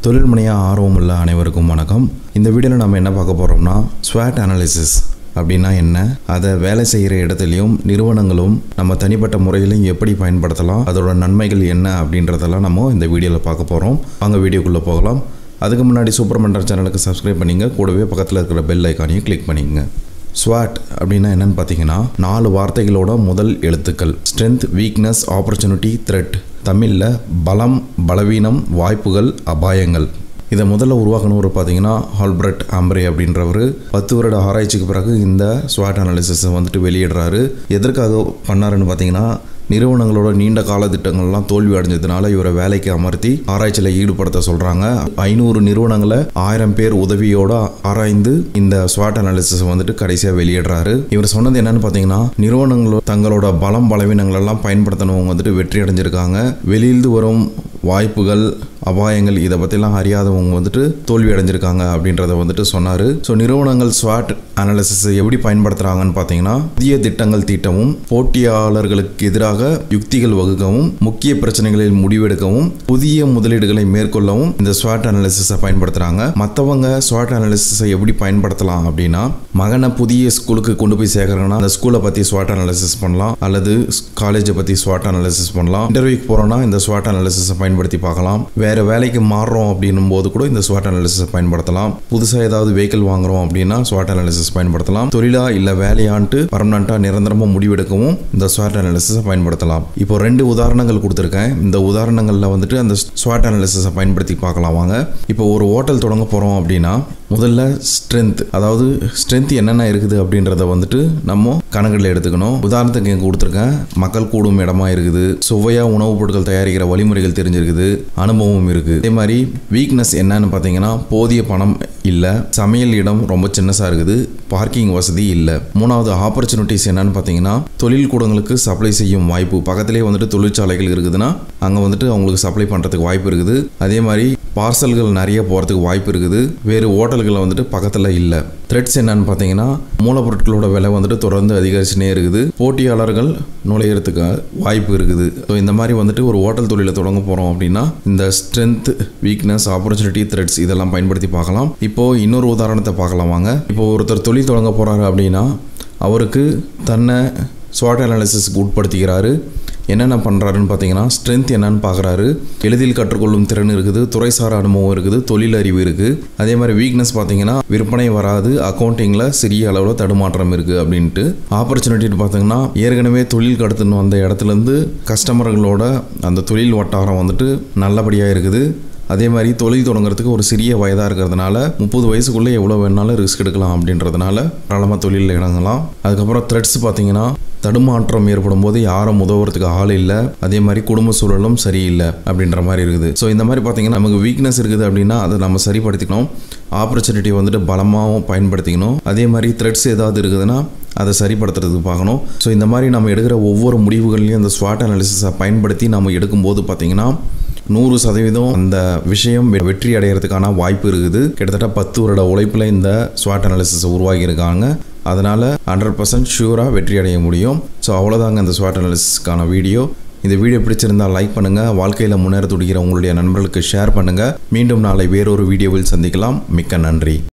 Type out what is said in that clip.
தொழில் முனையாக ஆர்வம் உள்ள அனைவருக்கும் வணக்கம் இந்த வீடியோவில் நம்ம என்ன பார்க்க போகிறோம்னா ஸ்வாட் அனாலிசிஸ் அப்படின்னா என்ன அதை வேலை செய்கிற இடத்துலையும் நிறுவனங்களும் நம்ம தனிப்பட்ட முறையிலையும் எப்படி பயன்படுத்தலாம் அதோட நன்மைகள் என்ன அப்படின்றதெல்லாம் நம்ம இந்த வீடியோவில் பார்க்க போகிறோம் வாங்க வீடியோக்குள்ளே போகலாம் அதுக்கு முன்னாடி சூப்பர் மண்டர் சேனலுக்கு சப்ஸ்கிரைப் பண்ணிங்க கூடவே பக்கத்தில் இருக்கிற பெல் ஐக்கானையும் கிளிக் பண்ணிக்கங்க ஸ்வாட் அப்படின்னா என்னன்னு பார்த்தீங்கன்னா நாலு வார்த்தைகளோட முதல் எழுத்துக்கள் ஸ்ட்ரென்த் வீக்னஸ் ஆப்பர்ச்சுனிட்டி த்ரெட் தமிழில் பலம் பலவீனம் வாய்ப்புகள் அபாயங்கள் இதை முதல்ல உருவாக்கினவர் பார்த்தீங்கன்னா ஹால்பர்ட் ஆம்பரே அப்படின்றவர் பத்து வருட ஆராய்ச்சிக்கு பிறகு இந்த ஸ்வாட் அனாலிசிஸை வந்துட்டு வெளியிடுறாரு எதற்காக பண்ணாருன்னு பார்த்தீங்கன்னா நிறுவனங்களோட நீண்ட கால திட்டங்கள்லாம் தோல்வி அடைஞ்சதுனால இவரை வேலைக்கு அமர்த்தி ஆராய்ச்சியில் ஈடுபடுத்த சொல்கிறாங்க ஐநூறு நிறுவனங்களை ஆயிரம் பேர் உதவியோட ஆராய்ந்து இந்த ஸ்வாட் அனாலிசிஸ் வந்துட்டு கடைசியாக வெளியிடுறாரு இவர் சொன்னது என்னன்னு பார்த்தீங்கன்னா நிறுவனங்களோ தங்களோட பலம் பலவீனங்கள் எல்லாம் பயன்படுத்தினவங்க வந்துட்டு வெற்றி அடைஞ்சிருக்காங்க வெளியிலிருந்து வரும் வாய்ப்புகள் அபாயங்கள் இதை பற்றிலாம் அறியாதவங்க வந்துட்டு தோல்வி அடைஞ்சிருக்காங்க அப்படின்றத வந்துட்டு சொன்னார் ஸோ நிறுவனங்கள் ஸ்வாட் அனாலிசிஸை எப்படி பயன்படுத்துகிறாங்கன்னு பார்த்தீங்கன்னா புதிய திட்டங்கள் தீட்டவும் போட்டியாளர்களுக்கு எதிராக யுக்திகள் வகுக்கவும் முக்கிய பிரச்சனைகளில் முடிவெடுக்கவும் புதிய முதலீடுகளை மேற்கொள்ளவும் இந்த ஸ்வாட் அனாலிசிஸை பயன்படுத்துகிறாங்க மற்றவங்க ஸ்வாட் அனாலிசிஸை எப்படி பயன்படுத்தலாம் அப்படின்னா மகனை புதிய ஸ்கூலுக்கு கொண்டு போய் சேர்க்குறாங்கன்னா அந்த ஸ்கூலை பற்றி ஸ்வாட் அனாலிசிஸ் பண்ணலாம் அல்லது காலேஜை பற்றி ஸ்வாட் அனாலிசிஸ் பண்ணலாம் இன்டர்வியூக்கு போகிறோன்னா இந்த ஸ்வாட் அனாலிசிஸை பயன்படுத்தி பார்க்கலாம் வேறு வேலைக்கு மாறுறோம் அப்படின்னும் போது கூட இந்த ஸ்வாட் அனாலிசிஸை பயன்படுத்தலாம் புதுசாக ஏதாவது வெஹிக்கிள் வாங்குறோம் அப்படின்னா ஸ்வாட் அனாலிசிஸ் பயன்படுத்தலாம் தொழிலா இல்லை வேலையான்ட்டு பர்மனண்ட்டாக நிரந்தரமாக முடிவெடுக்கவும் இந்த ஸ்வாட் அனாலிசிஸை பயன்படுத்தலாம் இப்போ ரெண்டு உதாரணங்கள் கொடுத்துருக்கேன் இந்த உதாரணங்களில் வந்துட்டு அந்த ஸ்வாட் அனாலிசிஸை பயன்படுத்தி பார்க்கலாம் வாங்க இப்போ ஒரு ஹோட்டல் தொடங்க போகிறோம் அப்படின்னா முதல்ல ஸ்ட்ரென்த் அதாவது ஸ்ட்ரென்த் என்னென்ன இருக்குது அப்படின்றத வந்துட்டு நம்ம கணக்கில் எடுத்துக்கணும் உதாரணத்துக்கு இங்கே கொடுத்துருக்கேன் மக்கள் கூடும் இடமா இருக்குது சுவையாக உணவுப் பொருட்கள் தயாரிக்கிற வழிமுறைகள் தெரிஞ்சிருக்குது அனுபவம் இருக்குது அதே மாதிரி வீக்னஸ் என்னன்னு பார்த்தீங்கன்னா போதிய பணம் இல்லை சமையல் இடம் ரொம்ப சின்னசாக இருக்குது பார்க்கிங் வசதி இல்லை மூணாவது ஆப்பர்ச்சுனிட்டிஸ் என்னன்னு பார்த்தீங்கன்னா தொழில் கூடங்களுக்கு சப்ளை செய்யும் வாய்ப்பு பக்கத்திலே வந்துட்டு தொழிற்சாலைகள் இருக்குதுன்னா அங்கே வந்துட்டு அவங்களுக்கு சப்ளை பண்ணுறதுக்கு வாய்ப்பு இருக்குது அதே மாதிரி பார்சல்கள் நிறைய போகிறதுக்கு வாய்ப்பு இருக்குது வேறு ஹோட்டல்கள் வந்துட்டு பக்கத்தில் இல்லை த்ரெட்ஸ் என்னன்னு பார்த்தீங்கன்னா மூலப்பொருட்களோட விலை வந்துட்டு தொடர்ந்து அதிகரிச்சுனே இருக்குது போட்டியாளர்கள் நுழையிறதுக்கு வாய்ப்பு இருக்குது ஸோ இந்த மாதிரி வந்துட்டு ஒரு ஹோட்டல் தொழிலை தொடங்க போகிறோம் அப்படின்னா இந்த ஸ்ட்ரென்த் வீக்னஸ் ஆப்பர்ச்சுனிட்டி த்ரெட்ஸ் இதெல்லாம் பயன்படுத்தி பார்க்கலாம் இப்போது இன்னொரு உதாரணத்தை பார்க்கலாம் வாங்க இப்போ ஒருத்தர் தொழில் தொடங்க போகிறாரு அப்படின்னா அவருக்கு தன்னை ஸ்வாட் அனாலிசிஸ்க்கு உட்படுத்திக்கிறாரு என்னென்ன பண்ணுறாருன்னு பார்த்தீங்கன்னா ஸ்ட்ரென்த் என்னன்னு பார்க்குறாரு எளிதில் கற்றுக்கொள்ளும் திறன் இருக்குது துறைசார அனுபவம் இருக்குது தொழில் அறிவு இருக்குது அதே மாதிரி வீக்னஸ் பார்த்தீங்கன்னா விற்பனை வராது அக்கௌண்டிங்கில் சிறிய அளவில் தடுமாற்றம் இருக்குது அப்படின்ட்டு ஆப்பர்ச்சுனிட்டின்னு பார்த்தீங்கன்னா ஏற்கனவே தொழில் கடத்துன்னு வந்த இடத்துலேருந்து கஸ்டமர்களோட அந்த தொழில் வட்டாரம் வந்துட்டு நல்லபடியாக இருக்குது அதே மாதிரி தொழில் தொடங்குறதுக்கு ஒரு சிறிய வயதாக இருக்கிறதுனால முப்பது வயசுக்குள்ளே எவ்வளோ வேணாலும் ரிஸ்க் எடுக்கலாம் அப்படின்றதுனால தாராளமாக தொழிலில் இறங்கலாம் அதுக்கப்புறம் த்ரெட்ஸ் பார்த்தீங்கன்னா தடுமாற்றம் ஏற்படும் போது யாரும் உதவுறதுக்கு ஆள் இல்லை அதே மாதிரி குடும்ப சூழலும் சரியில்லை அப்படின்ற மாதிரி இருக்குது ஸோ இந்த மாதிரி பார்த்தீங்கன்னா நமக்கு வீக்னஸ் இருக்குது அப்படின்னா அதை நம்ம சரிப்படுத்திக்கணும் ஆப்பர்ச்சுனிட்டி வந்துட்டு பலமாகவும் பயன்படுத்திக்கணும் அதே மாதிரி த்ரெட்ஸ் ஏதாவது இருக்குதுன்னா அதை சரிப்படுத்துறதுக்கு பார்க்கணும் ஸோ இந்த மாதிரி நம்ம எடுக்கிற ஒவ்வொரு முடிவுகள்லையும் அந்த ஸ்வாட் அனாலிசிஸை பயன்படுத்தி நம்ம எடுக்கும்போது பார்த்தீங்கன்னா நூறு சதவீதம் அந்த விஷயம் வெற்றி அடைகிறதுக்கான வாய்ப்பு இருக்குது கிட்டத்தட்ட பத்து வருட உழைப்பில் இந்த ஸ்வாட் அனாலிசிஸை உருவாக்கியிருக்காங்க அதனால் ஹண்ட்ரட் பர்சன்ட் ஷூராக வெற்றி அடைய முடியும் ஸோ அவ்வளோதாங்க இந்த ஸ்வாட் அனாலிசிஸ்க்கான வீடியோ இந்த வீடியோ பிடிச்சிருந்தால் லைக் பண்ணுங்கள் வாழ்க்கையில் முன்னேற துடிக்கிற உங்களுடைய நண்பர்களுக்கு ஷேர் பண்ணுங்கள் மீண்டும் நாளை வேறொரு வீடியோவில் சந்திக்கலாம் மிக்க நன்றி